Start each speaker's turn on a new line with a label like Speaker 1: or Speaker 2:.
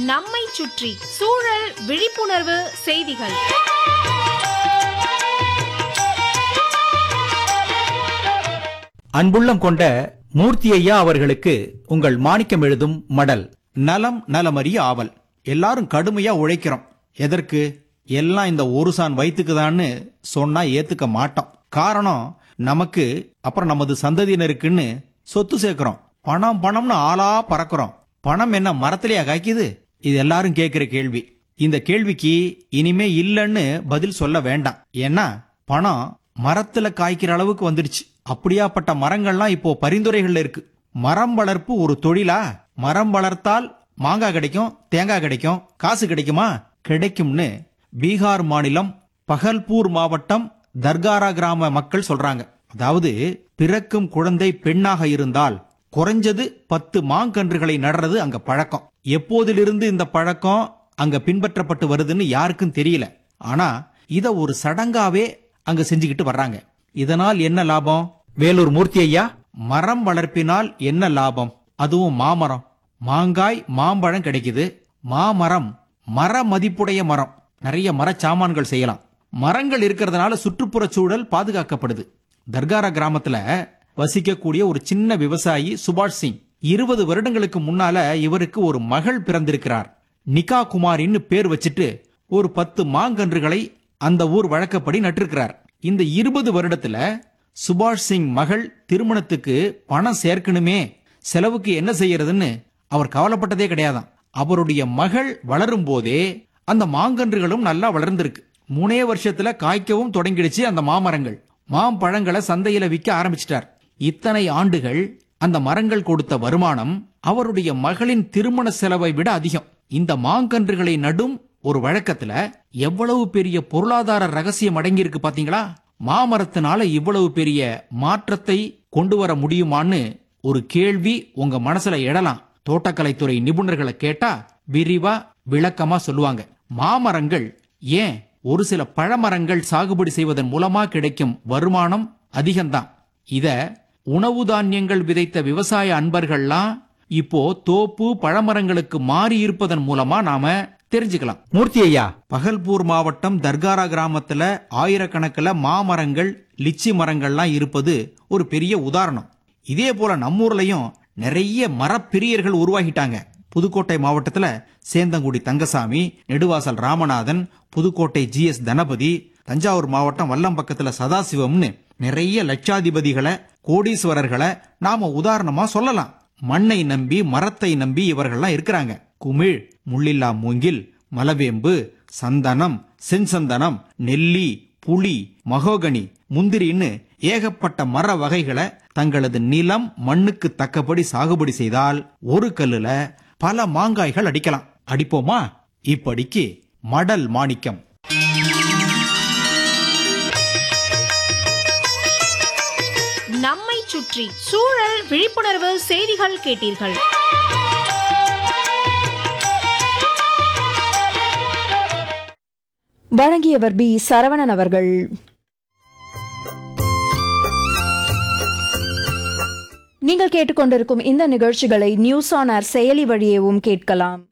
Speaker 1: நம்மை சுற்றி சூழல் விழிப்புணர்வு செய்திகள்
Speaker 2: அன்புள்ளம் கொண்ட மூர்த்தி ஐயா அவர்களுக்கு உங்கள் மாணிக்கம் எழுதும் மடல்
Speaker 3: நலம் நலமறிய ஆவல் எல்லாரும் கடுமையா உழைக்கிறோம் எதற்கு எல்லாம் இந்த ஒரு சான் வயிற்றுக்குதான்னு சொன்னா ஏத்துக்க மாட்டோம் காரணம் நமக்கு அப்புறம் நமது சந்ததியினருக்குன்னு சொத்து சேர்க்கிறோம் பணம் பணம்னு ஆளா பறக்கிறோம் பணம் என்ன மரத்திலேயா காய்க்குது இது எல்லாரும் கேட்கிற கேள்வி இந்த கேள்விக்கு இனிமே இல்லைன்னு பதில் சொல்ல வேண்டாம் ஏன்னா பணம் மரத்துல காய்க்கிற அளவுக்கு வந்துடுச்சு அப்படியாப்பட்ட மரங்கள்லாம் இப்போ பரிந்துரைகள்ல இருக்கு மரம் வளர்ப்பு ஒரு தொழிலா மரம் வளர்த்தால் மாங்காய் கிடைக்கும் தேங்காய் கிடைக்கும் காசு கிடைக்குமா கிடைக்கும்னு பீகார் மாநிலம் பகல்பூர் மாவட்டம் தர்காரா கிராம மக்கள் சொல்றாங்க அதாவது பிறக்கும் குழந்தை பெண்ணாக இருந்தால் குறைஞ்சது பத்து மாங்கன்றுகளை நடுறது அங்க பழக்கம் எப்போதிலிருந்து இந்த பழக்கம் அங்க பின்பற்றப்பட்டு வருதுன்னு யாருக்கும் தெரியல ஆனா இத ஒரு சடங்காவே அங்க செஞ்சுக்கிட்டு வர்றாங்க இதனால் என்ன லாபம்
Speaker 2: வேலூர் மூர்த்தி ஐயா
Speaker 3: மரம் வளர்ப்பினால் என்ன லாபம் அதுவும் மாமரம் மாங்காய் மாம்பழம் கிடைக்குது மாமரம் மர மதிப்புடைய மரம் நிறைய மரச்சாமான்கள் செய்யலாம் மரங்கள் இருக்கிறதுனால சுற்றுப்புற சூழல் பாதுகாக்கப்படுது தர்காரா கிராமத்துல வசிக்கக்கூடிய ஒரு சின்ன விவசாயி சுபாஷ் சிங் இருபது வருடங்களுக்கு முன்னால இவருக்கு ஒரு மகள் பிறந்திருக்கிறார் நிகா குமாரின்னு பேர் வச்சுட்டு ஒரு பத்து மாங்கன்றுகளை அந்த ஊர் வழக்கப்படி நட்டிருக்கிறார் இந்த இருபது வருடத்துல சுபாஷ் சிங் மகள் திருமணத்துக்கு பணம் சேர்க்கணுமே செலவுக்கு என்ன செய்யறதுன்னு அவர் கவலைப்பட்டதே கிடையாதாம் அவருடைய மகள் வளரும் போதே அந்த மாங்கன்றுகளும் நல்லா வளர்ந்திருக்கு மூணே வருஷத்துல காய்க்கவும் தொடங்கிடுச்சு அந்த மாமரங்கள் மாம்பழங்களை சந்தையில விற்க ஆரம்பிச்சிட்டார் இத்தனை ஆண்டுகள் அந்த மரங்கள் கொடுத்த வருமானம் அவருடைய மகளின் திருமண செலவை விட அதிகம் இந்த மாங்கன்றுகளை நடும் ஒரு வழக்கத்துல எவ்வளவு பெரிய பொருளாதார ரகசியம் அடங்கியிருக்கு பாத்தீங்களா மாமரத்தினால இவ்வளவு பெரிய மாற்றத்தை கொண்டு வர முடியுமான்னு ஒரு கேள்வி உங்க மனசுல எழலாம் தோட்டக்கலைத்துறை நிபுணர்களை கேட்டா விரிவா விளக்கமா சொல்லுவாங்க மாமரங்கள் ஏன் ஒரு சில பழமரங்கள் சாகுபடி செய்வதன் மூலமா கிடைக்கும் வருமானம் அதிகம்தான் இத உணவு தானியங்கள் விதைத்த விவசாய அன்பர்கள்லாம் இப்போ தோப்பு பழமரங்களுக்கு மாறி இருப்பதன் மூலமா நாம தெரிஞ்சுக்கலாம்
Speaker 2: மூர்த்தி ஐயா
Speaker 3: பகல்பூர் மாவட்டம் தர்காரா கிராமத்துல ஆயிரக்கணக்கில் மாமரங்கள் லிச்சி மரங்கள்லாம் இருப்பது ஒரு பெரிய உதாரணம் இதே போல நம்ம ஊர்லயும் நிறைய மரப்பிரியர்கள் உருவாகிட்டாங்க புதுக்கோட்டை மாவட்டத்துல சேந்தங்குடி தங்கசாமி நெடுவாசல் ராமநாதன் புதுக்கோட்டை ஜி எஸ் தனபதி தஞ்சாவூர் மாவட்டம் வல்லம்பக்கத்துல சதாசிவம்னு நிறைய லட்சாதிபதிகளை கோடீஸ்வரர்களை நாம உதாரணமா சொல்லலாம் மண்ணை நம்பி மரத்தை நம்பி இவர்கள்லாம் இருக்கிறாங்க குமிழ் முள்ளில்லா மூங்கில் மலவேம்பு சந்தனம் செஞ்சந்தனம் நெல்லி புளி மகோகனி முந்திரின்னு ஏகப்பட்ட மர வகைகளை தங்களது நிலம் மண்ணுக்கு தக்கபடி சாகுபடி செய்தால் ஒரு கல்லுல பல மாங்காய்கள் அடிக்கலாம் அடிப்போமா இப்படிக்கு மடல் மாணிக்கம்
Speaker 1: நம்மை சுற்றி சூழல் விழிப்புணர்வு செய்திகள் கேட்டீர்கள்
Speaker 4: வழங்கியவர் பி சரவணன் அவர்கள் நீங்கள் கேட்டுக்கொண்டிருக்கும் இந்த நிகழ்ச்சிகளை நியூஸ் ஆன் ஏர் செயலி வழியேவும் கேட்கலாம்